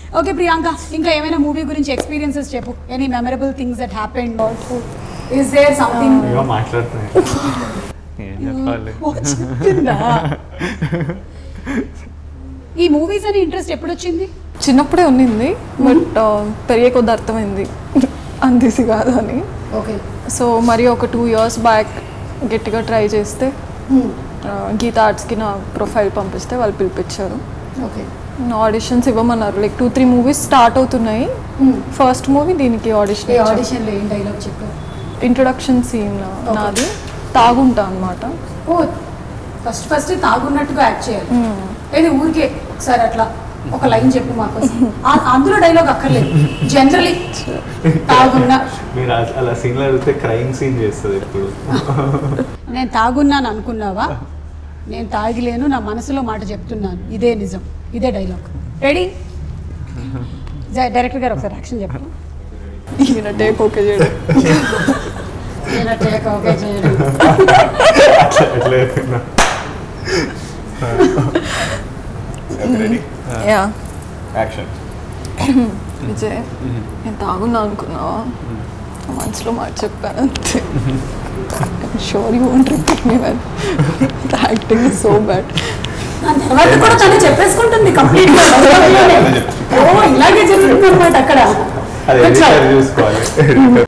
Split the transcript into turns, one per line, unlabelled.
Okay Priyanka ఇంకా ఏమైనా movie గురించి ఎక్స్పీరియన్సెస్ చెప్పు any memorable things that happen is there something
ఇవో మాట్లాడుతున్నాయి ఏం చెప్పాలి
ఈ మూవీస్ అని ఇంట్రెస్ట్ ఎప్పుడు వచ్చింది
చిన్నప్పుడే ఉన్నింది బట్ పెరిగే కొద్ది అర్థమైంది అంతీసి కాదు అని
ఓకే
సో మరి ఒక టూ ఇయర్స్ బ్యాక్ గట్టిగా ట్రై చేస్తే ఆ, గీతా ఆర్ట్స్కి నా ప్రొఫైల్ పంపిస్తే వాళ్ళు పిలిపించారు
ఓకే
ఆడిషన్స్ ఇవ్వమన్నారు like two three movies start అవుతున్నాయి ఫస్ట్ మూవీ దీనికి
ఈ
ఆడిషన్
ఆడిషన్లో ఏం డైలాగ్ చెప్పు
ఇంట్రొడక్షన్ సీన్ నాది తాగుంటా అనమాట
ఓ ఫస్ట్ ఫస్ట్ తాగున్నట్టుగా యాక్ట్ చేయాలి ఏది ఊరికే ఒకసారి అట్లా ఒక లైన్ చెప్పు మాకు అందులో డైలాగ్ అక్కర్లేదు జనరలీ తాగున్నా
మీరు అ- అలా సీన్లు అడిగితే క్రైమ్ సీన్ చేస్తుంది ఇప్పుడు
నేను తాగున్నాను అనుకున్నావా నేను తాగిలేను నా మనసులో మాట చెప్తున్నాను ఇదే నిజం ఇదే డైలాగ్ రెడీ డైరెక్టర్ గారు ఒకసారి యాక్షన్ చెప్పు
ఈయన టేక్ ఓకే చేయడం
నేను take okay చేయను.
అట్లా ఎట్లా చెప్పినా రెడీ
యా
యాక్షన్
విజయ్ నేను తాగున్నా అనుకున్నావా నా మనసులో మాట చెప్పాను అంతే sure you won't repeat me well acting so bad
దాని తర్వాత కూడా తను చెప్పేసుకుంటుంది కంప్లీట్ గా ఓ ఇలాగే జరుగుతుంది అనమాట అక్కడ
అది
Good job.
ఎడిటర్ చూసుకోవాలి